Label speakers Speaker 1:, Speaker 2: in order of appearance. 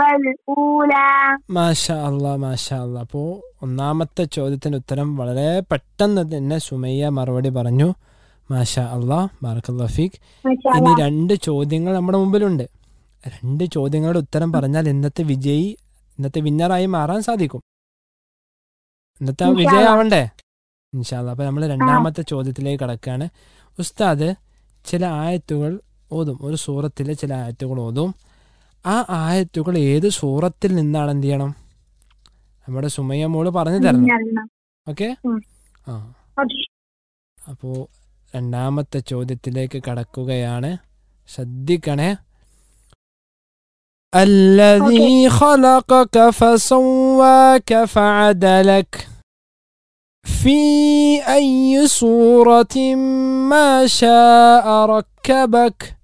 Speaker 1: فالأولى
Speaker 2: മാഷ അള്ളാ മാഷ അള്ളാ അപ്പോൾ ഒന്നാമത്തെ ചോദ്യത്തിന് ഉത്തരം വളരെ പെട്ടെന്ന് തന്നെ സുമയ്യ മറുപടി പറഞ്ഞു മാഷ അള്ളാ ബാറക്കല്ലാ ഫീഖ്
Speaker 1: ما شاء
Speaker 2: ഇനി
Speaker 1: الله
Speaker 2: രണ്ട് ചോദ്യങ്ങൾ നമ്മുടെ മുമ്പിലുണ്ട് രണ്ട് ചോദ്യങ്ങളുടെ ഉത്തരം പറഞ്ഞാൽ ഇന്നത്തെ വിജയി ഇന്നത്തെ വിന്നറായി മാറാൻ സാധിക്കും ഇന്നത്തെ ആ
Speaker 1: ഇൻഷാ
Speaker 2: വിജയം
Speaker 1: അല്ലാ.
Speaker 2: ആവണ്ടേ ഇൻഷാല്ല അപ്പൊ നമ്മൾ രണ്ടാമത്തെ ചോദ്യത്തിലേക്ക് കടക്കാണ് ഉസ്താദ് ചില ആയത്തുകൾ ഓതും ഒരു സൂറത്തിലെ ചില ആയത്തുകൾ ഓതും ആ ആയത്തുകൾ ഏത് സൂറത്തിൽ നിന്നാണ് എന്ത് ചെയ്യണം നമ്മുടെ സുമയ്യ മോള് പറഞ്ഞു തരണം
Speaker 1: يلا.
Speaker 2: ഓക്കെ
Speaker 1: ഉം.
Speaker 2: ആ
Speaker 1: أوكي.
Speaker 2: അപ്പോൾ രണ്ടാമത്തെ ചോദ്യത്തിലേക്ക് കടക്കുകയാണ് ശ്രദ്ധിക്കണേ الذي خلقك فسواك فعدلك في أي صورة ما شاء ركبك